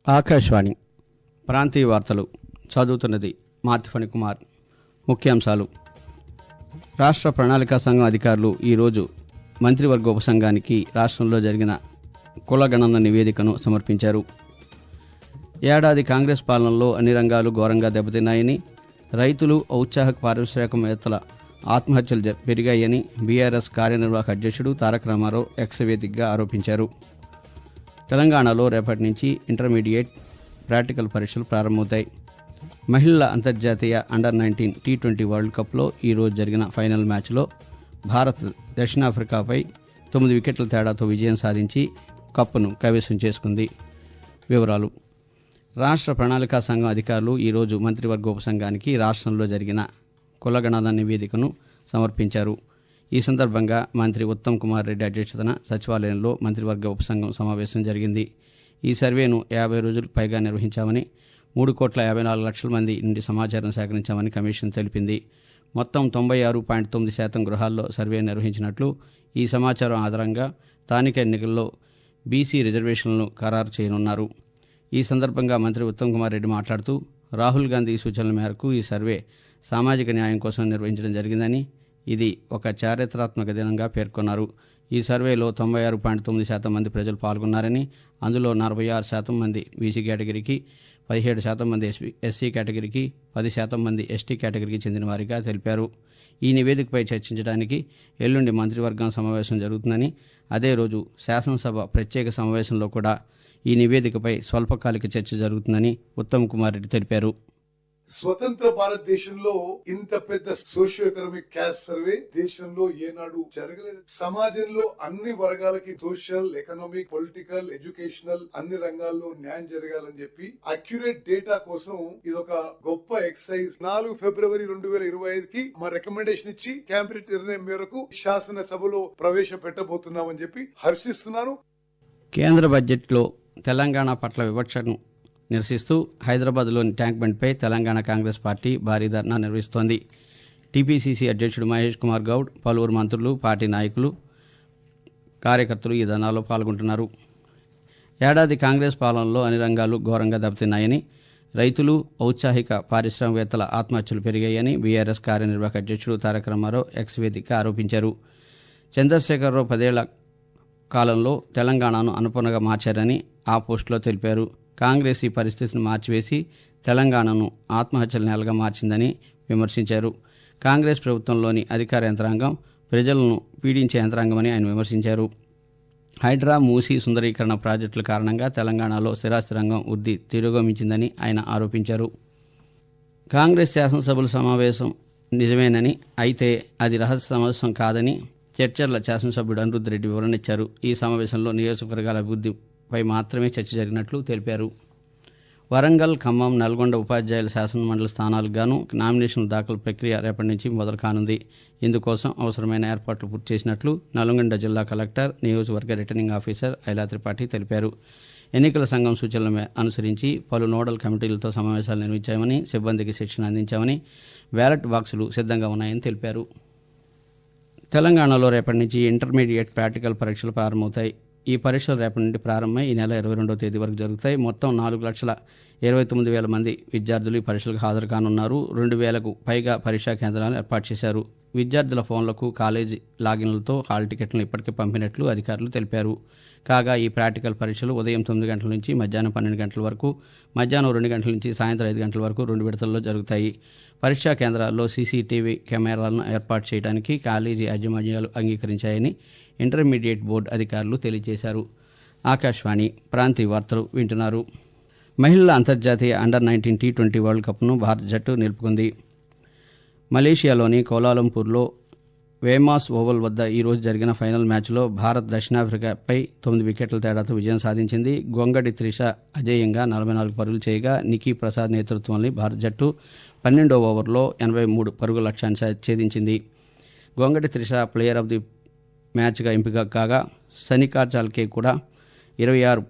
ఆకాశవాణి ప్రాంతీయ వార్తలు చదువుతున్నది మార్తిఫణి కుమార్ ముఖ్యాంశాలు రాష్ట్ర ప్రణాళికా సంఘం అధికారులు ఈరోజు మంత్రివర్గ ఉపసంఘానికి రాష్ట్రంలో జరిగిన కులగణన నివేదికను సమర్పించారు ఏడాది కాంగ్రెస్ పాలనలో అన్ని రంగాలు ఘోరంగా దెబ్బతిన్నాయని రైతులు ఔత్సాహిక పారిశ్రామికవేత్తల ఆత్మహత్యలు జ- పెరిగాయని బీఆర్ఎస్ కార్యనిర్వాహక అధ్యక్షుడు తారక రామారావు ఎక్స్ వేదికగా ఆరోపించారు తెలంగాణలో రేపటి నుంచి ఇంటర్మీడియట్ ప్రాక్టికల్ పరీక్షలు ప్రారంభమవుతాయి మహిళల అంతర్జాతీయ under nineteen T twenty world కప్లో ఈరోజు జరిగిన ఫైనల్ మ్యాచ్లో భారత్ దక్షిణాఫ్రికాపై తొమ్మిది వికెట్ల తేడాతో విజయం సాధించి కప్పును కైవసం చేసుకుంది వివరాలు రాష్ట్ర ప్రణాళికా సంఘం అధికారులు ఈరోజు మంత్రివర్గ ఉపసంఘానికి రాష్ట్రంలో జరిగిన కులగణన నివేదికను సమర్పించారు ఈ సందర్భంగా మంత్రి ఉత్తమ్ కుమార్ రెడ్డి అధ్యక్షతన సచివాలయంలో మంత్రివర్గ ఉపసంఘం సమావేశం జరిగింది ఈ సర్వేను యాభై రోజులకు పైగా నిర్వహించామని మూడు కోట్ల యాభై నాలుగు లక్షల మంది నుండి సమాచారం సేకరించామని కమిషన్ తెలిపింది మొత్తం తొంభై ఆరు పాయింట్ తొమ్మిది శాతం గృహాల్లో సర్వే నిర్వహించినట్లు ఈ సమాచారం ఆధారంగా స్థానిక ఎన్నికల్లో బీసీ రిజర్వేషన్లను ఖరారు చేయనున్నారు ఈ సందర్భంగా మంత్రి ఉత్తమ్ కుమార్ రెడ్డి మాట్లాడుతూ రాహుల్ గాంధీ సూచనల మేరకు ఈ సర్వే సామాజిక న్యాయం కోసం నిర్వహించడం జరిగిందని ఇది ఒక చారిత్రాత్మక దినంగా పేర్కొన్నారు ఈ సర్వేలో తొంభై ఆరు పాయింట్ తొమ్మిది శాతం మంది ప్రజలు పాల్గొన్నారని అందులో నలభై ఆరు శాతం మంది బీసీ కేటగిరీకి పదిహేడు శాతం మంది ఎస్సీ ఎస్సీ కేటగిరీకి పది శాతం మంది ఎస్టీ కేటగిరీకి చెందిన వారిగా తెలిపారు ఈ నివేదికపై చర్చించడానికి ఎల్లుండి మంత్రివర్గం సమావేశం జరుగుతుందని అదే రోజు శాసనసభ ప్రత్యేక సమావేశంలో కూడా ఈ నివేదికపై స్వల్పకాలిక చర్చ జరుగుతుందని ఉత్తమ్ కుమార్ రెడ్డి తెలిపారు స్వతంత్ర భారతదేశంలో ఇంత పెద్ద సోషియో ఎకనామిక్ క్యాస్ట్ సర్వే దేశంలో ఏనాడు జరగలేదు సమాజంలో అన్ని వర్గాలకి సోషల్ ఎకనామిక్ పొలిటికల్ ఎడ్యుకేషనల్ అన్ని రంగాల్లో న్యాయం జరగాలని చెప్పి అక్యురేట్ డేటా కోసం ఇది ఒక గొప్ప ఎక్సైజ్ నాలుగు ఫిబ్రవరి రెండు వేల ఇరవై ఐదుకి మా రికమెండేషన్ ఇచ్చి క్యాబినెట్ నిర్ణయం మేరకు శాసనసభలో ప్రవేశపెట్టబోతున్నామని చెప్పి హర్షిస్తున్నాను కేంద్ర బడ్జెట్లో తెలంగాణ పట్ల వివక్షను నిరసిస్తూ హైదరాబాద్లోని ట్యాంక్ బండ్పై తెలంగాణ కాంగ్రెస్ పార్టీ భారీ ధర్నా నిర్వహిస్తోంది టీపీసీసీ అధ్యక్షుడు మహేష్ కుమార్ గౌడ్ పలువురు మంత్రులు పార్టీ నాయకులు కార్యకర్తలు ఈ ధర్నాలో పాల్గొంటున్నారు ఏడాది కాంగ్రెస్ పాలనలో అన్ని రంగాలు ఘోరంగా దెబ్బతిన్నాయని రైతులు ఔత్సాహిక పారిశ్రామికవేత్తల ఆత్మహత్యలు పెరిగాయని బీఆర్ఎస్ కార్యనిర్వాహక అధ్యక్షుడు తారక రామారావు ఎక్స్ వేదిక ఆరోపించారు చంద్రశేఖరరావు పదేళ్ల కాలంలో తెలంగాణను అనుపూర్ణగా మార్చారని ఆ పోస్టులో తెలిపారు కాంగ్రెస్ ఈ పరిస్థితిని మార్చివేసి తెలంగాణను ఆత్మహత్యల నెలగా మార్చిందని విమర్శించారు కాంగ్రెస్ ప్రభుత్వంలోని అధికార యంత్రాంగం ప్రజలను పీడించే యంత్రాంగమని ఆయన విమర్శించారు హైడ్రా మూసీ సుందరీకరణ ప్రాజెక్టుల కారణంగా తెలంగాణలో స్థిరాస్తి రంగం వృద్ధి తిరోగమించిందని ఆయన ఆరోపించారు కాంగ్రెస్ శాసనసభల సమావేశం నిజమేనని అయితే అది రహస్య సమావేశం కాదని చర్చర్ల శాసనసభ్యుడు అనిరుద్ధ్ రెడ్డి వివరణ ఇచ్చారు ఈ సమావేశంలో నియోజకవర్గాల అభివృద్ధిపై మాత్రమే చర్చ జరిగినట్లు తెలిపారు వరంగల్ ఖమ్మం నల్గొండ ఉపాధ్యాయుల శాసనమండలి స్థానాలకు గాను నామినేషన్ దాఖలు ప్రక్రియ రేపటి నుంచి మొదలు కానుంది ఇందుకోసం అవసరమైన ఏర్పాట్లు పూర్తి చేసినట్లు నల్గొండ జిల్లా కలెక్టర్ నియోజకవర్గ రిటర్నింగ్ ఆఫీసర్ ఐలా త్రిపాఠి తెలిపారు ఎన్నికల సంఘం సూచనల మే- అనుసరించి పలు నోడల్ కమిటీలతో సమావేశాలు నిర్వహించామని సిబ్బందికి శిక్షణ అందించామని బ్యాలెట్ బాక్సులు సిద్ధంగా ఉన్నాయని తెలిపారు తెలంగాణలో రేపటి నుంచి ఇంటర్మీడియట్ ప్రాక్టికల్ పరీక్షలు ప్రారంభమవుతాయి ఈ పరీక్షలు రేపటి నుండి ప్రారంభమై ఈ నెల ఇరవై రెండవ తేదీ వరకు జరుగుతాయి మొత్తం నాలుగు లక్షల ఇరవై తొమ్మిది వేల మంది విద్యార్థులు ఈ పరీక్షలకు హాజరు కానున్నారు రెండు వేలకు పైగా పరీక్షా కేంద్రాలను ఏర్పాటు చేశారు విద్యార్థుల ఫోన్లకు కాలేజీ లాగిన్లతో హాల్ టికెట్లను ఇప్పటికే పంపినట్లు అధికారులు తెలిపారు కాగా ఈ ప్రాక్టికల్ పరీక్షలు ఉదయం తొమ్మిది గంటల నుంచి మధ్యాహ్నం పన్నెండు గంటల వరకు మధ్యాహ్నం రెండు గంటల నుంచి సాయంత్రం ఐదు గంటల వరకు రెండు విడతల్లో జరుగుతాయి పరీక్షా కేంద్రాల్లో సీసీటీవీ కెమెరాలను ఏర్పాటు చేయడానికి కాలేజీ యాజమాన్యాలు అంగీకరించాయని ఇంటర్మీడియట్ బోర్డు అధికారులు తెలియజేశారు ఆకాశవాణి ప్రాంతీయ వార్తలు వింటున్నారు మహిళల అంతర్జాతీయ under nineteen T twenty world కప్ను భారత జట్టు నిలుపుకుంది మలేషియాలోని కోలాలంపూర్లో వేమాస్ ఓవల్ వద్ద ఈ రోజు జరిగిన ఫైనల్ మ్యాచ్లో భారత్ దక్షిణాఫ్రికాపై తొమ్మిది వికెట్ల తేడాతో విజయం సాధించింది గొంగడి త్రిష అజేయంగా నలభై నాలుగు పరుగులు చేయగా నికీ ప్రసాద్ నేతృత్వంలోని భారత జట్టు పన్నెండో ఓవర్లో ఎనభై మూడు పరుగుల లక్ష్యాన్ని సా- ఛేదించింది Gongadi Trisha player of the మ్యాచ్గా ఎంపిక కాగా సనికా చాల్కే కూడా ఇరవై ఆరు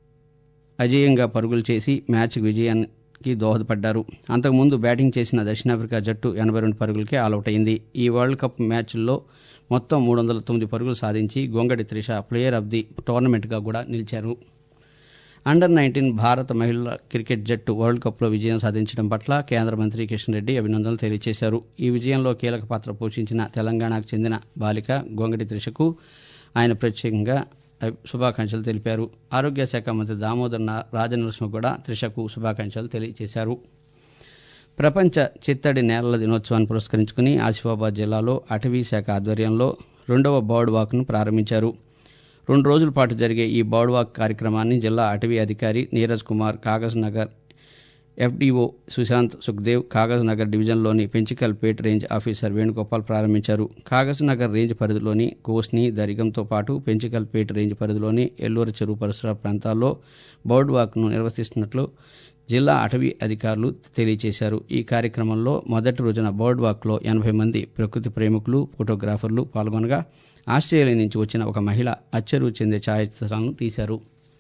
అజేయంగా పరుగులు చేసి మ్యాచ్ విజయానికి దోహదపడ్డారు అంతకుముందు బ్యాటింగ్ చేసిన దక్షిణాఫ్రికా జట్టు ఎనభై రెండు పరుగులకే ఆలౌట్ అయింది ఈ వరల్డ్ కప్ మ్యాచ్ల్లో మొత్తం మూడు వందల తొమ్మిది పరుగులు సాధించి Gongadi Trisha player of the టోర్నమెంట్గా కూడా నిలిచారు అండర్ నైన్టీన్ భారత మహిళల క్రికెట్ జట్టు వరల్డ్ కప్లో విజయం సాధించడం పట్ల కేంద్ర మంత్రి కిషన్ రెడ్డి అభినందనలు తెలియజేశారు ఈ విజయంలో కీలక పాత్ర పోషించిన తెలంగాణకు చెందిన బాలిక గొంగడి త్రిషకు ఆయన ప్రత్యేకంగా శుభాకాంక్షలు తెలిపారు ఆరోగ్య శాఖ మంత్రి దామోదర్ నా- రాజనరసింహ కూడా త్రిషకు శుభాకాంక్షలు తెలియజేశారు ప్రపంచ చిత్తడి నేలల దినోత్సవాన్ని పురస్కరించుకుని ఆసిఫాబాద్ జిల్లాలో అటవీ శాఖ ఆధ్వర్యంలో రెండవ బర్డ్ వాక్ను ప్రారంభించారు రెండు రోజుల పాటు జరిగే ఈ బర్డ్ వాక్ కార్యక్రమాన్ని జిల్లా అటవీ అధికారి నీరజ్ కుమార్ కాగజ్ నగర్ ఎఫ్డీఓ సుశాంత్ సుఖ్దేవ్ కాగజ్ నగర్ డివిజన్లోని పెంచికల్పేట్ రేంజ్ ఆఫీసర్ వేణుగోపాల్ ప్రారంభించారు కాగజ్ నగర్ రేంజ్ పరిధిలోని కోస్ని దరిగంతో పాటు పెంచికల్పేట్ రేంజ్ పరిధిలోని ఎల్లూరు చెరువు పరిసర ప్రాంతాల్లో బర్డ్ వాక్ను నిర్వహిస్తున్నట్లు జిల్లా అటవీ అధికారులు తెలియజేశారు ఈ కార్యక్రమంలో మొదటి రోజున బర్డ్ వాక్లో ఎనభై మంది ప్రకృతి ప్రేమికులు ఫోటోగ్రాఫర్లు పాల్గొనగా ఆస్ట్రేలియా నుంచి వచ్చిన ఒక మహిళ అచ్చరు చెందే ఛాయాచిత్రాలను తీశారు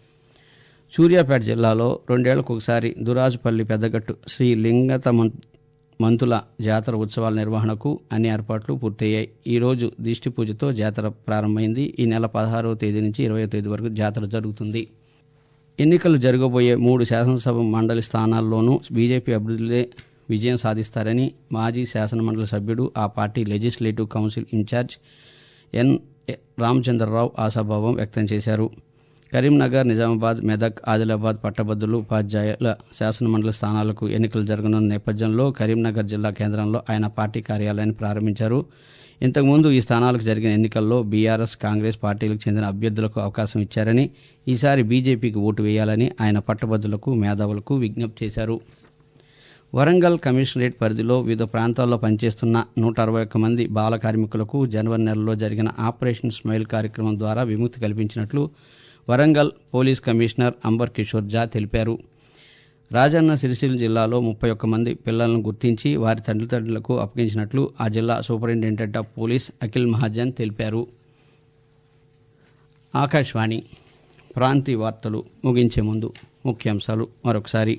సూర్యాపేట జిల్లాలో రెండేళ్లకు ఒకసారి దురాజుపల్లి పెద్దగట్టు శ్రీ లింగత మం- మంతుల జాతర ఉత్సవాల నిర్వహణకు అన్ని ఏర్పాట్లు పూర్తయ్యాయి ఈ రోజు దిష్టి పూజతో జాతర ప్రారంభమైంది ఈ నెల పదహారవ తేదీ నుంచి ఇరవై తేదీ వరకు జాతర జరుగుతుంది ఎన్నికలు జరగబోయే మూడు శాసనసభ మండలి స్థానాల్లోనూ బీజేపీ అభివృద్ధులే విజయం సాధిస్తారని మాజీ శాసనమండలి సభ్యుడు ఆ party legislative council incharge N Ramachandrarao ఆశాభావం వ్యక్తం చేశారు కరీంనగర్ నిజామాబాద్ మెదక్ ఆదిలాబాద్ పట్టభద్రులు ఉపాధ్యాయుల శాసనమండలి స్థానాలకు ఎన్నికలు జరగనున్న నేపథ్యంలో కరీంనగర్ జిల్లా కేంద్రంలో ఆయన పార్టీ కార్యాలయాన్ని ప్రారంభించారు ఇంతకుముందు ఈ స్థానాలకు జరిగిన ఎన్నికల్లో బీఆర్ఎస్ కాంగ్రెస్ పార్టీలకు చెందిన అభ్యర్థులకు అవకాశం ఇచ్చారని ఈసారి బీజేపీకి ఓటు వేయాలని ఆయన పట్టభద్రులకు మేధావులకు విజ్ఞప్తి చేశారు వరంగల్ కమిషనరేట్ పరిధిలో వివిధ ప్రాంతాల్లో పనిచేస్తున్న నూట అరవై ఒక్క మంది బాల కార్మికులకు జనవరి నెలలో జరిగిన ఆపరేషన్ స్మైల్ కార్యక్రమం ద్వారా విముక్తి కల్పించినట్లు వరంగల్ పోలీస్ కమిషనర్ అంబర్ కిషోర్ జా తెలిపారు రాజన్న సిరిసిల్ల జిల్లాలో ముప్పై ఒక్క మంది పిల్లలను గుర్తించి వారి తల్లిదండ్రులకు అప్పగించినట్లు ఆ జిల్లా superintendent of police Akhil Mahajan తెలిపారు ఆకాశవాణి ప్రాంతీయ వార్తలు ముగించే ముందు ముఖ్యాంశాలు మరొకసారి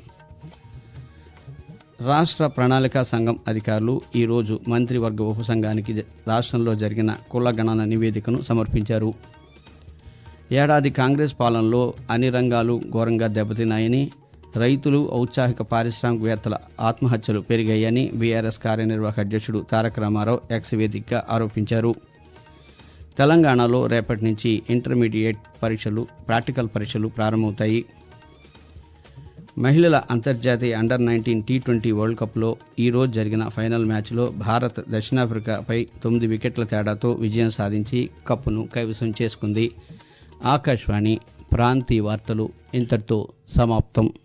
రాష్ట్ర ప్రణాళికా సంఘం అధికారులు ఈరోజు మంత్రివర్గ ఉపసంఘానికి జ- రాష్ట్రంలో జరిగిన కుల గణన నివేదికను సమర్పించారు ఏడాది కాంగ్రెస్ పాలనలో అన్ని రంగాలు ఘోరంగా దెబ్బతిన్నాయని రైతులు ఔత్సాహిక పారిశ్రామికవేత్తల ఆత్మహత్యలు పెరిగాయని బీఆర్ఎస్ కార్యనిర్వాహక అధ్యక్షుడు తారక రామారావు ఎక్స్ వేదికగా ఆరోపించారు తెలంగాణలో రేపటి నుంచి ఇంటర్మీడియట్ పరీక్షలు ప్రాక్టికల్ పరీక్షలు ప్రారంభమవుతాయి మహిళల అంతర్జాతీయ under nineteen T twenty world కప్లో ఈరోజు జరిగిన ఫైనల్ మ్యాచ్లో భారత్ దక్షిణాఫ్రికాపై తొమ్మిది వికెట్ల తేడాతో విజయం సాధించి కప్పును కైవసం చేసుకుంది ఆకాశవాణి ప్రాంతీయ వార్తలు ఇంతటితో సమాప్తం